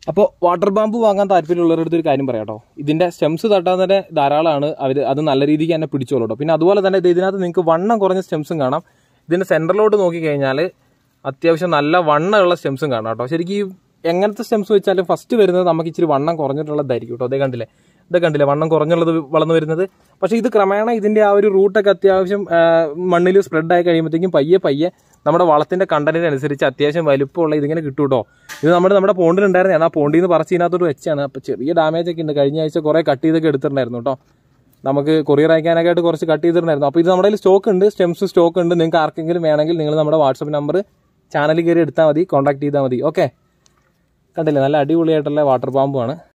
അപ്പോൾ വാട്ടർ പാമ്പ് വാങ്ങാൻ താല്പര്യമുള്ളവരുടെ അടുത്ത് ഒരു കാര്യം പറയാം കേട്ടോ ഇതിന്റെ സ്റ്റെംസ് തട്ടാൻ തന്നെ ധാരാളമാണ് അവർ അത് നല്ല രീതിക്ക് തന്നെ പിടിച്ചോളൂ കേട്ടോ പിന്നെ അതുപോലെ തന്നെ ഇത് ഇതിനകത്ത് നിങ്ങൾക്ക് വണ്ണം കുറഞ്ഞ സ്റ്റെംസും കാണാം ഇതിന്റെ സെന്ററിലോട്ട് നോക്കിക്കഴിഞ്ഞാൽ അത്യാവശ്യം നല്ല വണ്ണമുള്ള സ്റ്റെംസും കാണാം കേട്ടോ ശരിക്കും ഈ എങ്ങനത്തെ സ്റ്റെംസ് വെച്ചാലും ഫസ്റ്റ് വരുന്നത് നമുക്ക് ഇച്ചിരി വണ്ണം കുറഞ്ഞിട്ടുള്ളതായിരിക്കും കേട്ടോ അതേ കണ്ടില്ലേ ഇത് കണ്ടില്ലേ വണ്ണം കുറഞ്ഞുള്ളത് വളർന്നു വരുന്നത് പക്ഷേ ഇത് ക്രമേണ ഇതിന്റെ ആ ഒരു റൂട്ടൊക്കെ അത്യാവശ്യം മണ്ണിൽ സ്പ്രെഡ് ആയി കഴിയുമ്പോഴത്തേക്കും പയ്യെ പയ്യെ നമ്മുടെ വളത്തിന്റെ കണ്ടന്റിന് അനുസരിച്ച് അത്യാവശ്യം വലുപ്പമുള്ള ഇതിങ്ങനെ കിട്ടും കേട്ടോ ഇത് നമ്മുടെ നമ്മുടെ പോണ്ടിലുണ്ടായിരുന്നു ആ പോണ്ടിൽ നിന്ന് പറിച്ച് ഇതിനകത്തോട്ട് വെച്ചാണ് അപ്പോൾ ചെറിയ ഡാമേജ് ഒക്കെ ഉണ്ട് കഴിഞ്ഞ ആഴ്ച കുറേ കട്ട് ചെയ്തൊക്കെ എടുത്തിട്ടുണ്ടായിരുന്നു കേട്ടോ നമുക്ക് കൊറിയർ അയക്കാനൊക്കെ ആയിട്ട് കുറച്ച് കട്ട് ചെയ്തിട്ടുണ്ടായിരുന്നു അപ്പോൾ ഇത് നമ്മുടെ കയ്യിൽ സ്റ്റോക്ക് ഉണ്ട് സ്റ്റെംസ് സ്റ്റോക്ക് ഉണ്ട് നിങ്ങൾക്ക് ആർക്കെങ്കിലും വേണമെങ്കിൽ നിങ്ങൾ നമ്മുടെ വാട്സപ്പ് നമ്പർ ചാനലിൽ കയറി എടുത്താൽ മതി കോൺടാക്ട് ചെയ്താൽ മതി ഓക്കെ കണ്ടില്ലേ നല്ല അടിപൊളിയായിട്ടുള്ള വാട്ടർ പാമ്പാണ്